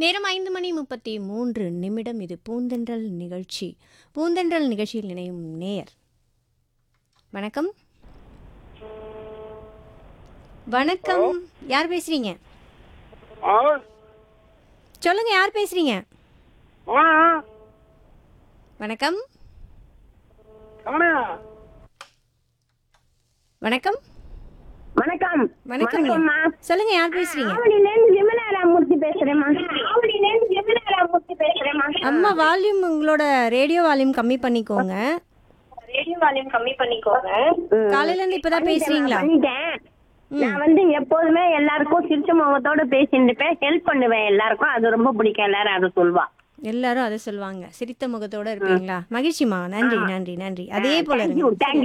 நேரம் ஐந்து மணி முப்பத்தி மூன்று நிமிடம் இது பூந்தென்றல் நிகழ்ச்சி பூந்தென்றல் நிகழ்ச்சியில் இணையும் நேயர் வணக்கம் வணக்கம் யார் பேசுறீங்க ஆ சொல்லுங்க யார் பேசுறீங்க ஆ வணக்கம் அவனே வணக்கம் வணக்கம் வணக்கங்க வணக்கம்மா சொல்லுங்க யார் பேசுறீங்க ஆவடியிலேருந்து விமலா ராமூர்த்தி பேசுறேம்மா ஆவடியிலேருந்து விமலா ராமூர்த்தி பேசுறேம்மா அம்மா வால்யூம் உங்களோட ரேடியோ வால்யூம் கம்மி பண்ணிக்கோங்க ரேடியோ வால்யூம் கம்மி பண்ணிக்கோங்க காலையில இருந்து இப்பதான் பேசுறீங்களா பண்ணிட்டேன் நான் வந்து எப்போதுமே எல்லாருக்கும் சிரிச்ச முகத்தோட பேசிட்டு ஹெல்ப் பண்ணுவேன் எல்லாருக்கும் அது ரொம்ப பிடிக்கும் எல்லாரும் அதை சொல்வா எல்லாரும் அதை சொல்லுவாங்க சிரித்த முகத்தோட இருப்பீங்களா மகிழ்ச்சிமா நன்றி நன்றி நன்றி அதே போல தேங்க்யூ இருங்க தேங்க்யூ